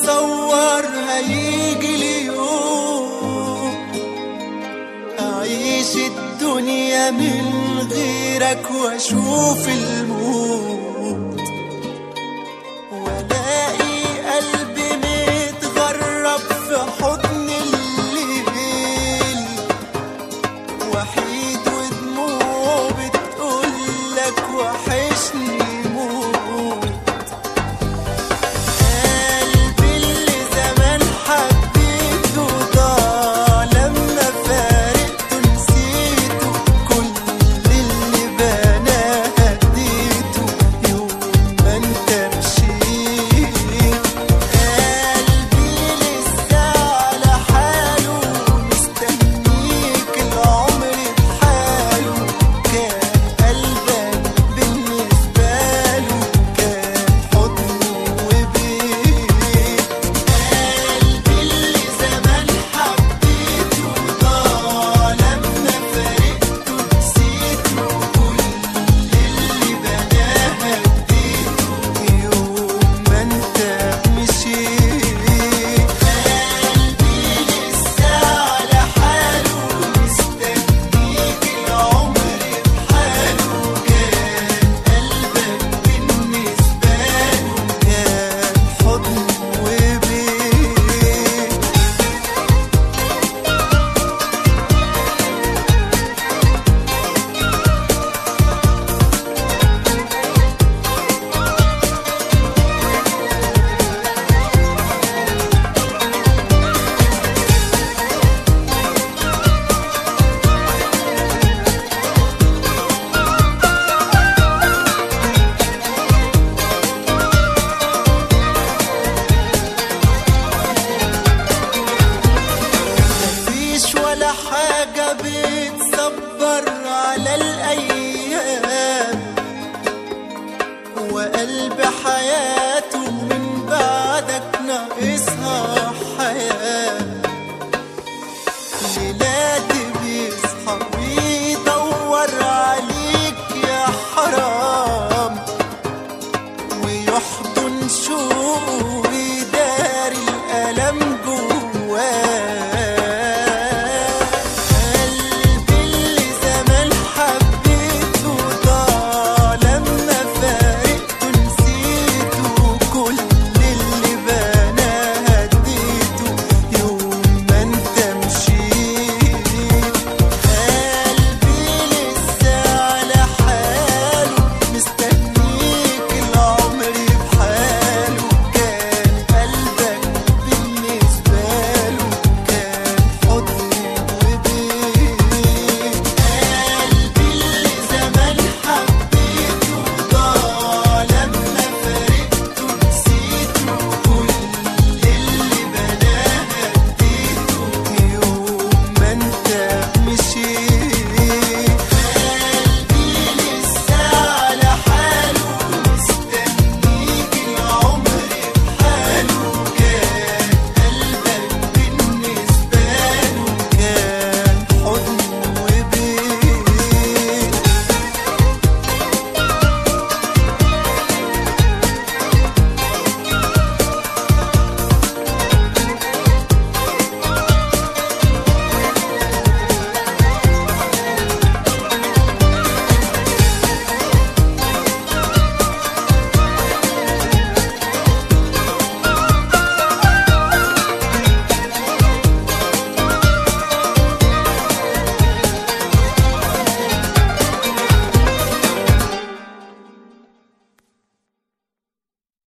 متصور هيجي اليوم أعيش الدنيا من غيرك وأشوف الموت وألاقي قلبي متغرب في حضن الليل وحيد ودموعه بتقولك وحشني موت قلبي اللي زمان حبيته ضاع لما فارقته نسيته كل اللي بناه هديته يوم ما انت مشيت قلبي لسه على حاله مستنيك العمر بحاله كان قلبك بالنسبة له كان حضنه وبيت قلبي اللي زمان حبيته ضاع لما فارقته نسيته كل اللي بناه هديته يوم ما انت مشيت قلبي لسه على حاله مستنيك العمر بحاله كان قلبك بالنسبة له كان حضن وبيت مفيش ولا حاجة بتصبر على الأيام وقلب حياتي